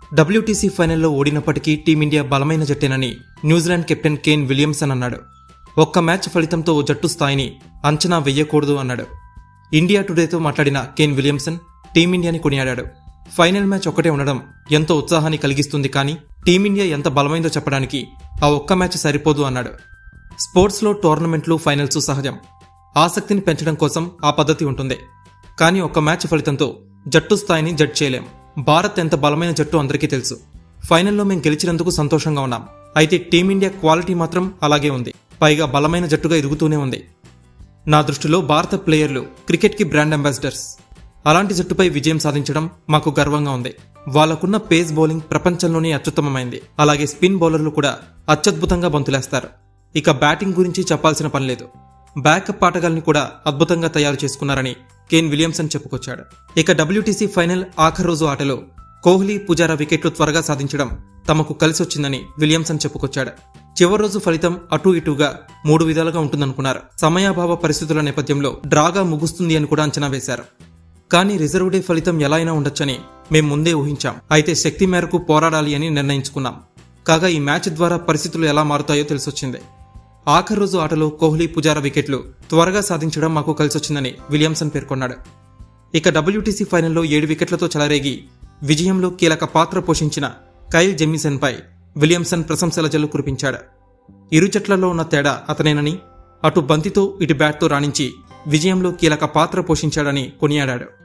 WTC ఫైనల్లో ఓడినప్పటికీ team India బలమైన జట్టేనని న్యూజిలాండ్ కెప్టెన్ కేన్ విలియమ్సన్ అన్నాడు ఒక్క మ్యాచ్ ఫలితంతో ఓ జట్టు స్థాయిని అంచనా వెయ్యకూడదు అన్నాడు ఇండియా టుడేతో మాట్లాడిన కేన్ విలియమ్సన్ టీమిండియాని కొనియాడాడు ఫైనల్ మ్యాచ్ ఒక్కటే ఉండడం ఎంతో ఉత్సాహాన్ని కలిగిస్తుంది కానీ టీమిండియా ఎంత బలమైందో చెప్పడానికి ఆ ఒక్క మ్యాచ్ సరిపోదు అన్నాడు స్పోర్ట్స్లో టోర్నమెంట్లు ఫైనల్స్ సహజం ఆసక్తిని పెంచడం కోసం ఆ పద్ధతి ఉంటుంది కానీ ఒక్క మ్యాచ్ ఫలితంతో జట్టు స్థాయిని జడ్జ్ చేయలేం భారత్ ఎంత బలమైన జట్టు అందరికీ తెలుసు ఫైనల్లో మేం గెలిచినందుకు సంతోషంగా ఉన్నాం అయితే టీమిండియా క్వాలిటీ మాత్రం అలాగే ఉంది పైగా బలమైన జట్టుగా ఎదుగుతూనే ఉంది నా దృష్టిలో భారత ప్లేయర్లు క్రికెట్కి బ్రాండ్ అంబాసిడర్స్ అలాంటి జట్టుపై విజయం సాధించడం మాకు గర్వంగా ఉంది వాళ్లకున్న పేస్ బౌలింగ్ ప్రపంచంలోనే అత్యుత్తమమైంది అలాగే స్పిన్ బౌలర్లు కూడా అత్యద్భుతంగా బంతులేస్తారు ఇక బ్యాటింగ్ గురించి చెప్పాల్సిన పనిలేదు బ్యాకప్ ఆటగాల్ని కూడా అద్భుతంగా తయారు చేసుకున్నారని కేన్ విలియమ్సన్ చెప్పుకొచ్చాడు ఇక డబ్ల్యూటీసీ ఫైనల్ ఆఖరి రోజు ఆటలో కోహ్లీ పుజారా వికెట్లు త్వరగా సాధించడం తమకు కలిసొచ్చిందని విలియమ్సన్ చెప్పుకొచ్చాడు చివరి రోజు ఫలితం అటూ ఇటూగా మూడు విధాలుగా ఉంటుందనుకున్నారు సమయాభావ పరిస్థితుల నేపథ్యంలో డ్రాగా ముగుస్తుంది అని కూడా అంచనా వేశారు కానీ రిజర్వ్ డే ఫలితం ఎలా అయినా ఉండొచ్చని మేం ముందే ఊహించాం అయితే శక్తి మేరకు పోరాడాలి అని నిర్ణయించుకున్నాం కాగా ఈ మ్యాచ్ ద్వారా పరిస్థితులు ఎలా మారుతాయో తెలిసొచ్చింది ఆఖరి రోజు ఆటలో కోహ్లీ పుజారా వికెట్లు త్వరగా సాధించడం మాకు కలిసొచ్చిందని విలియమ్సన్ పేర్కొన్నాడు ఇక డబ్ల్యూటీసీ ఫైనల్లో ఏడు వికెట్లతో చెలరేగి విజయంలో కీలక పాత్ర పోషించిన కైల్ జెమ్మిసన్పై విలియమ్సన్ ప్రశంసల జల్లు కురిపించాడు ఇరు జట్లలో ఉన్న తేడా అతనేనని అటు బంతితో ఇటు బ్యాట్తో రాణించి విజయంలో కీలక పాత్ర పోషించాడని కొనియాడాడు